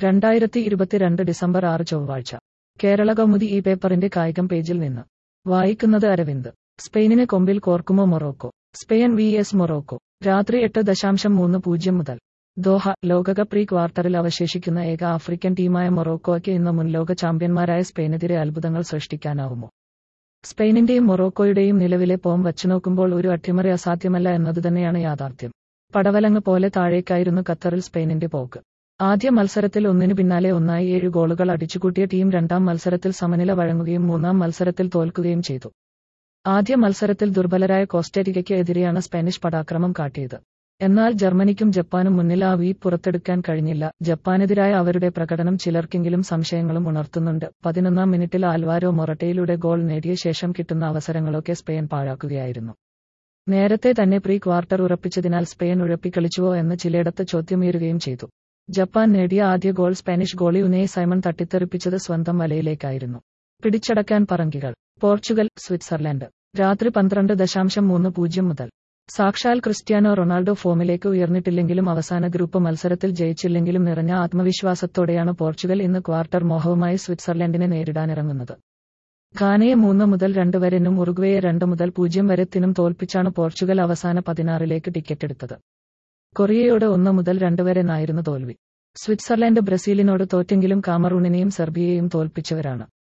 രണ്ടായിരത്തി ഇരുപത്തിരണ്ട് ഡിസംബർ ആറ് ചൊവ്വാഴ്ച കേരള കൗമുദി ഈ പേപ്പറിന്റെ കായികം പേജിൽ നിന്ന് വായിക്കുന്നത് അരവിന്ദ് സ്പെയിനിന് കൊമ്പിൽ കോർക്കുമോ Morocco Spain V S Morocco രാത്രി എട്ട് ദശാംശം മൂന്ന് പൂജ്യം മുതൽ ദോഹ ലോകകപ്പ് പ്രീ ക്വാർട്ടറിൽ അവശേഷിക്കുന്ന ഏക ആഫ്രിക്കൻ ടീമായ മൊറോക്കോയ്ക്ക് ഇന്ന് മുൻ ലോക ചാമ്പ്യന്മാരായ സ്പെയിനെതിരെ അത്ഭുതങ്ങൾ സൃഷ്ടിക്കാനാവുമോ സ്പെയിനിന്റെയും മൊറോക്കോയുടെയും നിലവിലെ പോം വച്ചുനോക്കുമ്പോൾ ഒരു അട്ടിമറി അസാധ്യമല്ല എന്നതുതന്നെയാണ് യാഥാർത്ഥ്യം പടവലങ്ങ് പോലെ താഴേക്കായിരുന്നു ഖത്തറിൽ സ്പെയിനിന്റെ പോക്ക് ആദ്യ മത്സരത്തിൽ ഒന്നിനു പിന്നാലെ ഒന്നായി ഏഴ് ഗോളുകൾ അടിച്ചുകൂട്ടിയ ടീം രണ്ടാം മത്സരത്തിൽ സമനില വഴങ്ങുകയും മൂന്നാം മത്സരത്തിൽ തോൽക്കുകയും ചെയ്തു ആദ്യ മത്സരത്തിൽ ദുർബലരായ കോസ്റ്റരിക്കയ്ക്ക് എതിരെയാണ് സ്പാനിഷ് പടാക്രമം കാട്ടിയത് എന്നാൽ ജർമ്മനിക്കും ജപ്പാനും മുന്നിൽ ആ വീ പുറത്തെടുക്കാൻ കഴിഞ്ഞില്ല ജപ്പാനെതിരായ അവരുടെ പ്രകടനം ചിലർക്കെങ്കിലും സംശയങ്ങളും ഉണർത്തുന്നുണ്ട് പതിനൊന്നാം മിനിറ്റിൽ ആൽവാരോ മൊറട്ടയിലൂടെ ഗോൾ നേടിയ ശേഷം കിട്ടുന്ന അവസരങ്ങളൊക്കെ സ്പെയിൻ പാഴാക്കുകയായിരുന്നു നേരത്തെ തന്നെ പ്രീ ക്വാർട്ടർ ഉറപ്പിച്ചതിനാൽ സ്പെയിൻ ഉഴപ്പിക്കളിച്ചുവോ എന്ന് ചിലയിടത്ത് ചോദ്യമുയരുകയും ചെയ്തു ജപ്പാൻ നേടിയ ആദ്യ goal Spanish goalie Unai Simon തട്ടിത്തെറിപ്പിച്ചത് സ്വന്തം വലയിലേക്കായിരുന്നു പിടിച്ചടക്കാൻ പറങ്കികൾ പോർച്ചുഗൽ സ്വിറ്റ്സർലൻഡ് രാത്രി പന്ത്രണ്ട് ദശാംശം മൂന്ന് പൂജ്യം മുതൽ സാക്ഷാൽ ക്രിസ്ത്യാനോ റൊണാൾഡോ ഫോമിലേക്ക് ഉയർന്നിട്ടില്ലെങ്കിലും അവസാന ഗ്രൂപ്പ് മത്സരത്തിൽ ജയിച്ചില്ലെങ്കിലും നിറഞ്ഞ ആത്മവിശ്വാസത്തോടെയാണ് പോർച്ചുഗൽ ഇന്ന് ക്വാർട്ടർ മോഹവുമായി സ്വിറ്റ്സർലൻഡിനെ നേരിടാനിറങ്ങുന്നത് ഘാനയെ മൂന്ന് മുതൽ രണ്ട് വരെനും ഉറുഗ്വേയെ രണ്ട് മുതൽ പൂജ്യം വരെത്തിനും തോൽപ്പിച്ചാണ് പോർച്ചുഗൽ അവസാന പതിനാറിലേക്ക് ടിക്കറ്റ് എടുത്തത് കൊറിയയോട് ഒന്ന് മുതൽ രണ്ട് വരെനായിരുന്നു തോൽവി സ്വിറ്റ്സർലൻഡ് ബ്രസീലിനോട് തോറ്റെങ്കിലും കാമറൂണിനെയും സെർബിയയെയും തോൽപ്പിച്ചവരാണ്